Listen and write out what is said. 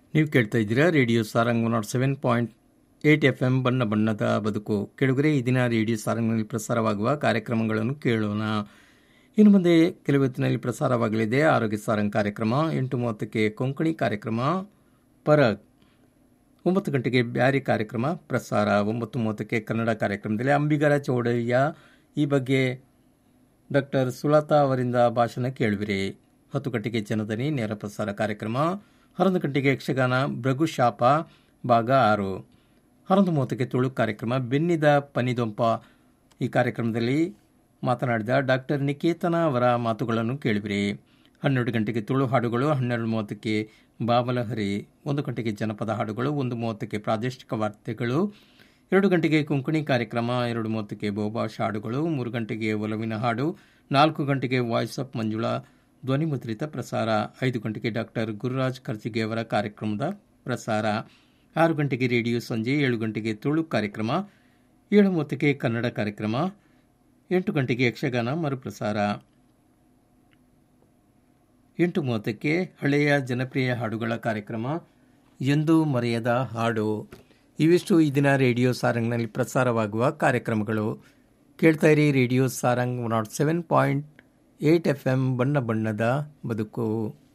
ನೀವು ಕೇಳ್ತಾ ಇದ್ದೀರಾ radio Sarang one nought seven point eight F M ಬಣ್ಣ ಬಣ್ಣದ ಬದುಕು ಕೆಳಗರೆ ಈ ದಿನ ರೇಡಿಯೋ ಸಾರಂಗ್ನಲ್ಲಿ ಪ್ರಸಾರವಾಗುವ ಕಾರ್ಯಕ್ರಮಗಳನ್ನು ಕೇಳೋಣ ಇನ್ನು ಮುಂದೆ ಕೆಲವು ಹೊತ್ತಿನಲ್ಲಿ ಪ್ರಸಾರವಾಗಲಿದೆ ಆರೋಗ್ಯ ಸಾರಂಗ್ ಕಾರ್ಯಕ್ರಮ ಎಂಟು ಮೂವತ್ತಕ್ಕೆ ಕೊಂಕಣಿ ಕಾರ್ಯಕ್ರಮ ಪರಗ್ ಒಂಬತ್ತು ಗಂಟೆಗೆ ಬ್ಯಾರಿ ಕಾರ್ಯಕ್ರಮ ಪ್ರಸಾರ ಒಂಬತ್ತು ಮೂವತ್ತಕ್ಕೆ ಕನ್ನಡ ಕಾರ್ಯಕ್ರಮದಲ್ಲಿ ಅಂಬಿಗರ ಚೌಡಯ್ಯ ಈ ಬಗ್ಗೆ ಡಾಕ್ಟರ್ ಸುಲತಾ ಅವರಿಂದ ಭಾಷಣ ಕೇಳುವಿರಿ ಹತ್ತು ಗಂಟೆಗೆ ಜನದನಿ ನೇರ ಪ್ರಸಾರ ಕಾರ್ಯಕ್ರಮ ಹನ್ನೊಂದು ಗಂಟೆಗೆ ಯಕ್ಷಗಾನ ಭೃಗು ಶಾಪ ಭಾಗ ಆರು ಹನ್ನೊಂದು ಮೂವತ್ತಕ್ಕೆ ತುಳು ಕಾರ್ಯಕ್ರಮ ಬೆನ್ನಿದ ಪನಿದೊಂಪ ಈ ಕಾರ್ಯಕ್ರಮದಲ್ಲಿ ಮಾತನಾಡಿದ ಡಾಕ್ಟರ್ ನಿಕೇತನ ಅವರ ಮಾತುಗಳನ್ನು ಕೇಳಿಬಿರಿ ಹನ್ನೆರಡು ಗಂಟೆಗೆ ತುಳು ಹಾಡುಗಳು ಹನ್ನೆರಡು ಮೂವತ್ತಕ್ಕೆ ಬಾಬಲಹರಿ ಒಂದು ಗಂಟೆಗೆ ಜನಪದ ಹಾಡುಗಳು ಒಂದು ಮೂವತ್ತಕ್ಕೆ ಪ್ರಾದೇಶಿಕ ವಾರ್ತೆಗಳು ಎರಡು ಗಂಟೆಗೆ ಕೊಂಕಣಿ ಕಾರ್ಯಕ್ರಮ ಎರಡು ಮೂವತ್ತಕ್ಕೆ ಬೋಬಾಷ್ ಹಾಡುಗಳು ಮೂರು ಗಂಟೆಗೆ ಒಲವಿನ ಹಾಡು ನಾಲ್ಕು ಗಂಟೆಗೆ ವಾಯ್ಸ್ ಆಫ್ ಮಂಜುಳಾ ಧ್ವನಿಮುದ್ರಿತ ಪ್ರಸಾರ ಐದು ಗಂಟೆಗೆ ಡಾಕ್ಟರ್ ಗುರುರಾಜ್ ಖರ್ಜಿಗೆ ಅವರ ಕಾರ್ಯಕ್ರಮದ ಪ್ರಸಾರ ಆರು ಗಂಟೆಗೆ ರೇಡಿಯೋ ಸಂಜೆ ಏಳು ಗಂಟೆಗೆ ತುಳು ಕಾರ್ಯಕ್ರಮ ಏಳು ಮೂವತ್ತಕ್ಕೆ ಕನ್ನಡ ಕಾರ್ಯಕ್ರಮ ಎಂಟು ಗಂಟೆಗೆ ಯಕ್ಷಗಾನ ಮರುಪ್ರಸಾರ ಎಂಟು ಮೂವತ್ತಕ್ಕೆ ಹಳೆಯ ಜನಪ್ರಿಯ ಹಾಡುಗಳ ಕಾರ್ಯಕ್ರಮ ಎಂದು ಮರೆಯದ ಹಾಡು ಇವಿಷ್ಟು ಈ ದಿನ ರೇಡಿಯೋ ಸಾರಂಗ್ನಲ್ಲಿ ಪ್ರಸಾರವಾಗುವ ಕಾರ್ಯಕ್ರಮಗಳು ಕೇಳ್ತಾ ಇರಿ radio Sarang nought seven point eight F M ಬಣ್ಣ ಬಣ್ಣದ ಬದುಕು